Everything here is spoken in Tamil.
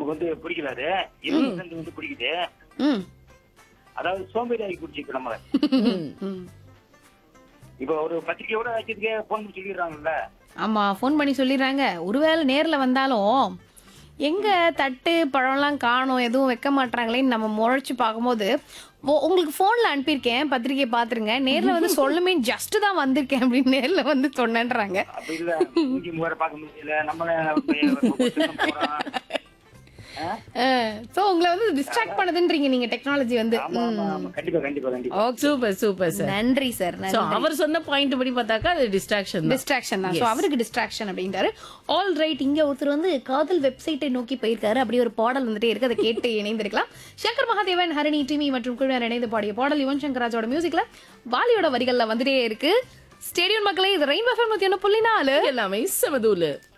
நமக்கு வந்து பிடிக்கல அது இருபது பர்சன்ட் வந்து பிடிக்குது ம் அதாவது சோம்பேறி ஆகி பிடிச்சி இப்ப நம்ம ம் இப்ப ஒரு பத்திரிக்கையோட வைக்கிறதுக்கே போன் பண்ணி சொல்லிடுறாங்கல்ல ஆமா ஃபோன் பண்ணி சொல்லிடுறாங்க ஒருவேளை நேர்ல வந்தாலும் எங்க தட்டு பழம்லாம் காணோம் எதுவும் வைக்க மாட்டாங்களேன்னு நம்ம முறைச்சு பார்க்கும்போது ஓ- உங்களுக்கு போன்ல அனுப்பியிருக்கேன் பத்திரிக்கை பாத்துருங்க நேர்ல வந்து சொல்லுமே ஜஸ்ட் தான் வந்திருக்கேன் அப்படின்னு நேர்ல வந்து சொன்னேன்றாங்க அப்படி இல்ல மூஞ்சி முகர பார்க்க முடியல நம்மள போறோம் ஆ? சோ உங்களை வந்து டிஸ்ட்ராக்ட் பண்ணுதுன்றீங்க நீங்க டெக்னாலஜி வந்து ஆமா ஆமா ஆமா கண்டிப்பா கண்டிப்பா கண்டிப்பா ஓகே சூப்பர் சூப்பர் சார் நன்றி சார் சோ அவர் சொன்ன பாயிண்ட் படி பார்த்தாக்கா அது டிஸ்ட்ராக்ஷன் தான் டிஸ்ட்ராக்ஷன் தான் ஸோ அவருக்கு டிஸ்ட்ராக்ஷன் அப்படின்றாரு ஆல் ரைட் இங்க ஒருத்தர் வந்து காதல் வெப்சைட்டை நோக்கி போயிருக்காரு அப்படி ஒரு பாடல் வந்துட்டே இருக்கு அதை கேட்டு இணைந்திருக்கலாம் சங்கர் மகாதேவன் ஹரணி டிமி மற்றும் குழுவினர் இணைந்து பாடிய பாடல் யுவன் சங்கர் ராஜோட மியூசிக்ல வாலியோட வரிகள்ல வந்துட்டே இருக்கு ஸ்டேடியம் மக்களே இது ரெயின் எஃப்எம் நூத்தி ஒன்று புள்ளி நாலு எல்லாமே சமதூலு